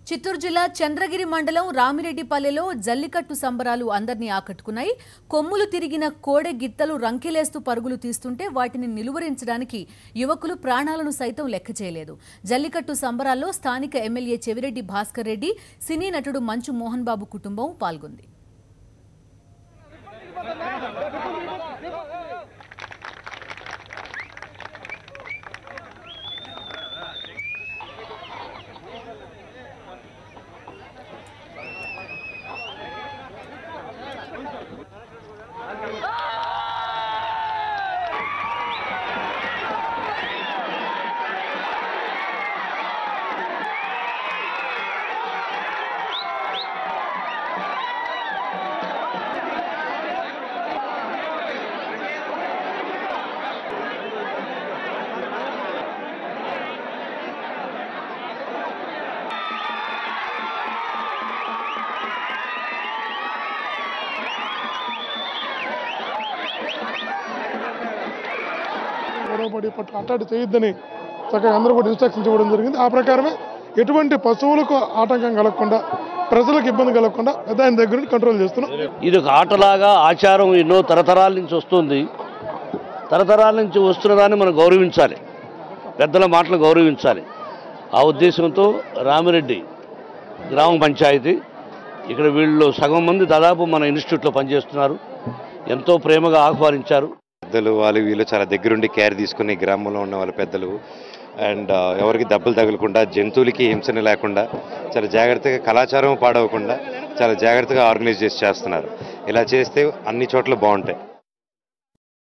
చిత్తూరు జిల్లా చంద్రగిరి మండలం రామిరెడ్డిపల్లెలో జల్లికట్టు సంబరాలు అందరినీ ఆకట్టుకున్నాయి కొమ్ములు తిరిగిన కోడె గిత్తలు రంకెలేస్తూ పరుగులు తీస్తుంటే వాటిని నిలువరించడానికి యువకులు ప్రాణాలను సైతం లెక్క చేయలేదు జల్లికట్టు సంబరాల్లో స్థానిక ఎమ్మెల్యే చెవిరెడ్డి భాస్కర్ రెడ్డి సినీ నటుడు మంచు మోహన్ బాబు కుటుంబం పాల్గొంది గొడవపడి పట్ల అట్టాడి చేయొద్దని చక్కగా అందరూ కూడా ఇన్స్ట్రక్షన్స్ ఇవ్వడం జరిగింది ఆ ప్రకారమే ఎటువంటి పశువులకు ఆటంకం కలగకుండా ప్రజలకు ఇబ్బంది కలగకుండా పెద్ద ఆయన దగ్గర నుండి కంట్రోల్ చేస్తున్నాం ఇది ఒక ఆటలాగా ఆచారం ఎన్నో తరతరాల నుంచి వస్తుంది తరతరాల నుంచి వస్తున్న దాన్ని మనం గౌరవించాలి పెద్దల మాటలు గౌరవించాలి ఆ ఉద్దేశంతో రామిరెడ్డి గ్రామ పంచాయతీ ఇక్కడ వీళ్ళు సగం మంది దాదాపు మన ఇన్స్టిట్యూట్లో పనిచేస్తున్నారు ఎంతో ప్రేమగా ఆహ్వానించారు పెద్దలు వాళ్ళు వీళ్ళు చాలా దగ్గరుండి కేర్ తీసుకుని గ్రామంలో ఉన్న వాళ్ళ పెద్దలు అండ్ ఎవరికి దెబ్బలు తగలకుండా జంతువులకి హింసన లేకుండా చాలా జాగ్రత్తగా కళాచారం పాడవకుండా చాలా జాగ్రత్తగా ఆర్గనైజ్ చేసి చేస్తున్నారు ఇలా చేస్తే అన్ని చోట్ల బాగుంటాయి